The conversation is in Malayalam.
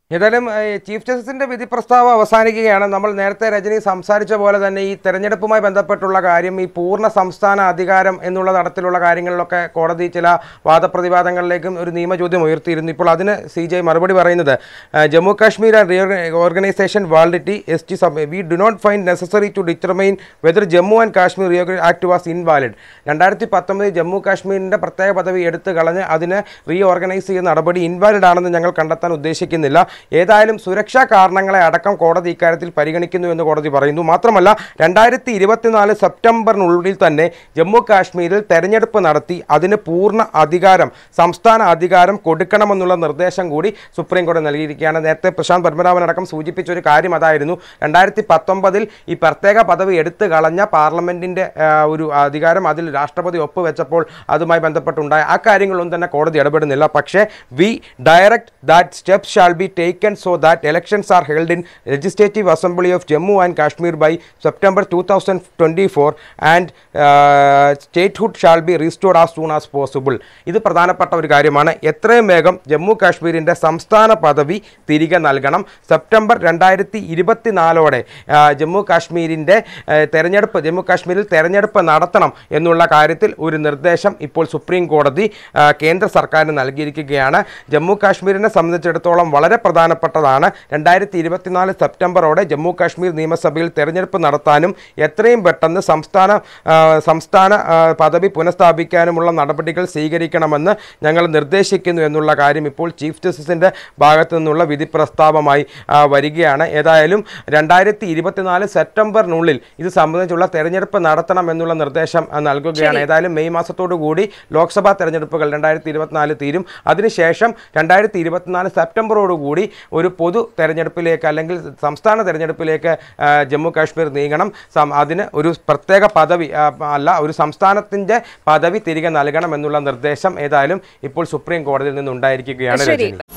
ഏതായാലും ഏഹ്, ചീഫ് ജസ്റ്റിസിന്റെ വിധി പ്രസ്താവം അവസാനിക്കുകയാണ് നമ്മൾ നേരത്തെ രജനി സംസാരിച്ച പോലെ തന്നെ ഈ തെരഞ്ഞെടുപ്പുമായി ബന്ധപ്പെട്ടുള്ള കാര്യം ഈ പൂർണ്ണ സംസ്ഥാന അധികാരം എന്നുള്ള തരത്തിലുള്ള കാര്യങ്ങളിലൊക്കെ കോടതി ചില വാദപ്രതിവാദങ്ങളിലേക്കും ഒരു നിയമചോദ്യം ഉയർത്തിയിരുന്നു ഇപ്പോൾ അതിന് സി ജെ മറുപടി പറയുന്നത് ഏഹ്, Jammu Kashmir organisation validity S T sub we do not find necessary to determine whether Jammu and Kashmir റിയോ ആക്ട് വാസ് ഇൻവാലിഡ് രണ്ടായിരത്തി പത്തൊമ്പതിൽ ജമ്മു കാശ്മീരിൻ്റെ പ്രത്യേക പദവി എടുത്തു കളഞ്ഞ് അതിനെ റീ ഓർഗനൈസ് ചെയ്യുന്ന നടപടി ഇൻവാലിഡ് ആണെന്ന് ഞങ്ങൾ കണ്ടെത്താൻ ഉദ്ദേശിക്കുന്നില്ല ഏതായാലും സുരക്ഷാ കാരണങ്ങളെ അടക്കം കോടതി ഇക്കാര്യത്തിൽ പരിഗണിക്കുന്നു എന്ന് കോടതി പറയുന്നു മാത്രമല്ല രണ്ടായിരത്തി ഇരുപത്തിനാല് സെപ്റ്റംബറിനുള്ളിൽ തന്നെ ജമ്മു കാശ്മീരിൽ തെരഞ്ഞെടുപ്പ് നടത്തി അതിന് പൂർണ്ണ അധികാരം സംസ്ഥാന അധികാരം കൊടുക്കണമെന്നുള്ള നിർദ്ദേശം കൂടി സുപ്രീം കോടതി നൽകിയിരിക്കുകയാണ് നേരത്തെ പ്രശാന്ത് പത്മനാഭൻ അടക്കം സൂചിപ്പിച്ച ഒരു കാര്യം അതായിരുന്നു രണ്ടായിരത്തി പത്തൊമ്പതിൽ ഈ പ്രത്യേക പദവി എടുത്തു കളഞ്ഞ പാർലമെന്റിന്റെ ആ, ഒരു അധികാരം അതിൽ രാഷ്ട്രപതി ഒപ്പുവെച്ചപ്പോൾ അതുമായി ബന്ധപ്പെട്ടുണ്ടായ ആ കാര്യങ്ങളൊന്നും തന്നെ കോടതി ഇടപെടുന്നില്ല പക്ഷേ we direct that steps shall be taken so that elections are held in legislative assembly of Jammu and Kashmir by September two thousand twenty four and statehood shall be restored as soon as possible ഇത് പ്രധാനപ്പെട്ട ഒരു കാര്യമാണ് എത്രയും വേഗം ജമ്മു കാശ്മീരിൻ്റെ സംസ്ഥാന പദവി തിരികെ നൽകണം സെപ്റ്റംബർ രണ്ടായിരത്തി ഇരുപത്തിനാലോടെ ജമ്മു കാശ്മീരിൻ്റെ തെരഞ്ഞെടുപ്പ് ജമ്മു കാശ്മീരിൽ തെരഞ്ഞെടുപ്പ് നടത്തണം എന്നുള്ള കാര്യത്തിൽ ഒരു നിർദ്ദേശം ഇപ്പോൾ സുപ്രീം കോടതി ആ, കേന്ദ്ര സർക്കാരിന് നൽകിയിരിക്കുകയാണ് ജമ്മു കാശ്മീരിനെ സംബന്ധിച്ചിടത്തോളം വളരെ പ്രധാനപ്പെട്ടതാണ് രണ്ടായിരത്തി ഇരുപത്തിനാല് സെപ്റ്റംബറോടെ ജമ്മു കാശ്മീർ നിയമസഭയിൽ തെരഞ്ഞെടുപ്പ് നടത്താനും എത്രയും പെട്ടെന്ന് സംസ്ഥാന ആ, സംസ്ഥാന ആ, പദവി പുനഃസ്ഥാപിക്കാനുമുള്ള നടപടികൾ സ്വീകരിക്കണമെന്ന് ഞങ്ങൾ നിർദ്ദേശിക്കുന്നു എന്നുള്ള കാര്യം ഇപ്പോൾ ചീഫ് ജസ്റ്റിസിൻ്റെ ഭാഗത്തു നിന്നുള്ള വിധി പ്രസ്താവമായി ആ, വരികയാണ് ഏതായാലും രണ്ടായിരത്തി ഇരുപത്തിനാല് സെപ്റ്റംബറിനുള്ളിൽ ഇത് സംബന്ധിച്ചുള്ള തെരഞ്ഞെടുപ്പ് നടത്തണം എന്നുള്ള നിർദ്ദേശം ആ, നൽകുകയാണ് ഏതായാലും മെയ് മാസത്തോടു കൂടി ലോക്സഭാ തെരഞ്ഞെടുപ്പുകൾ രണ്ടായിരത്തി ഇരുപത്തിനാല് തീരും അതിനുശേഷം രണ്ടായിരത്തി ഇരുപത്തിനാല് സെപ്റ്റംബറോടുകൂടി ഒരു പൊതു തെരഞ്ഞെടുപ്പിലേക്ക് അല്ലെങ്കിൽ സംസ്ഥാന തെരഞ്ഞെടുപ്പിലേക്ക് ആ, ജമ്മു കാശ്മീർ നീങ്ങണം സം- അതിന് ഒരു പ്രത്യേക പദവി ആ, അല്ല ഒരു സംസ്ഥാനത്തിൻ്റെ പദവി തിരികെ നൽകണം എന്നുള്ള നിർദ്ദേശം ഏതായാലും ഇപ്പോൾ സുപ്രീം കോടതിയിൽ നിന്നുണ്ടായിരിക്കുകയാണ് ശരി രജനി